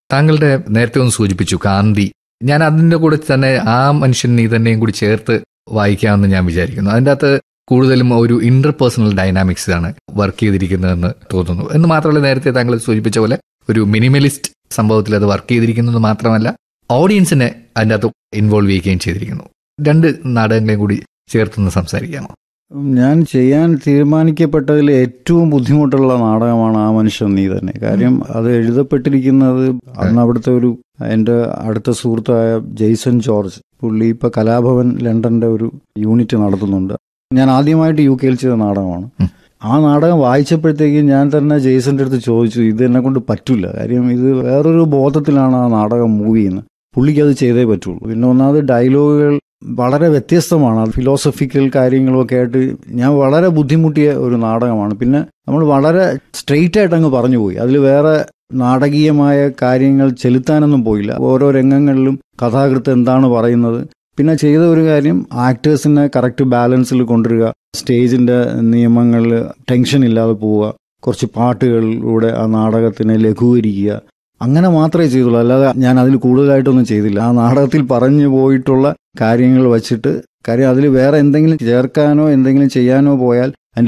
താങ്കളുടെ നേരത്തെ ഒന്ന് സൂചിപ്പിച്ചു കാന്തി ഞാൻ അതിന്റെ കൂടെ തന്നെ ആ മനുഷ്യൻ നീ തന്നെയും കൂടി ചേർത്ത് വായിക്കാമെന്ന് ഞാൻ വിചാരിക്കുന്നു അതിൻ്റെ അകത്ത് കൂടുതലും ഒരു ഇന്റർപേഴ്സണൽ ഡൈനാമിക്സ് ആണ് വർക്ക് ചെയ്തിരിക്കുന്നതെന്ന് തോന്നുന്നു എന്ന് മാത്രമല്ല നേരത്തെ താങ്കൾ സൂചിപ്പിച്ച പോലെ ഒരു മിനിമലിസ്റ്റ് സംഭവത്തിൽ അത് വർക്ക് ചെയ്തിരിക്കുന്നത് മാത്രമല്ല ഓഡിയൻസിനെ അതിൻ്റെ അകത്ത് ഇൻവോൾവ് ചെയ്യുകയും ചെയ്തിരിക്കുന്നു രണ്ട് നാടകങ്ങളെയും കൂടി ചേർത്തൊന്ന് സംസാരിക്കാമോ ഞാൻ ചെയ്യാൻ തീരുമാനിക്കപ്പെട്ടതിൽ ഏറ്റവും ബുദ്ധിമുട്ടുള്ള നാടകമാണ് ആ മനുഷ്യൻ നീ തന്നെ കാര്യം അത് എഴുതപ്പെട്ടിരിക്കുന്നത് അന്ന് അവിടുത്തെ ഒരു എൻ്റെ അടുത്ത സുഹൃത്തായ ജെയ്സൺ ജോർജ് പുള്ളി ഇപ്പൊ കലാഭവൻ ലണ്ടന്റെ ഒരു യൂണിറ്റ് നടത്തുന്നുണ്ട് ഞാൻ ആദ്യമായിട്ട് യു കെയിൽ ചെയ്ത നാടകമാണ് ഉം. ആ നാടകം വായിച്ചപ്പോഴത്തേക്കും ഞാൻ തന്നെ ജെയ്സന്റെ അടുത്ത് ചോദിച്ചു ഇത് എന്നെ കൊണ്ട് പറ്റില്ല കാര്യം ഇത് വേറൊരു ബോധത്തിലാണ് ആ നാടകം മൂവ് ചെയ്യുന്നത് പുള്ളിക്ക് അത് ചെയ്തേ പറ്റുള്ളൂ പിന്നെ ഒന്നാമത് ഡയലോഗുകൾ വളരെ വ്യത്യസ്തമാണ് ഫിലോസഫിക്കൽ കാര്യങ്ങളൊക്കെ ആയിട്ട് ഞാൻ വളരെ ബുദ്ധിമുട്ടിയ ഒരു നാടകമാണ് പിന്നെ നമ്മൾ വളരെ സ്ട്രെയിറ്റ് ആയിട്ട് അങ്ങ് പറഞ്ഞു പോയി അതിൽ വേറെ നാടകീയമായ കാര്യങ്ങൾ ചെലുത്താനൊന്നും പോയില്ല ഓരോ രംഗങ്ങളിലും കഥാകൃത്ത് എന്താണ് പറയുന്നത് പിന്നെ ചെയ്ത ഒരു കാര്യം ആക്ടേഴ്സിനെ കറക്റ്റ് ബാലൻസിൽ കൊണ്ടുവരിക സ്റ്റേജിന്റെ നിയമങ്ങളിൽ ടെൻഷൻ ഇല്ലാതെ പോവുക കുറച്ച് പാട്ടുകളിലൂടെ ആ നാടകത്തിനെ ലഘൂകരിക്കുക അങ്ങനെ മാത്രമേ ചെയ്തുള്ളൂ അല്ലാതെ ഞാൻ അതിൽ കൂടുതലായിട്ടൊന്നും ചെയ്തില്ല ആ നാടകത്തിൽ പറഞ്ഞു പോയിട്ടുള്ള കാര്യങ്ങൾ വച്ചിട്ട് കാര്യം അതിൽ വേറെ എന്തെങ്കിലും ചേർക്കാനോ എന്തെങ്കിലും ചെയ്യാനോ പോയാൽ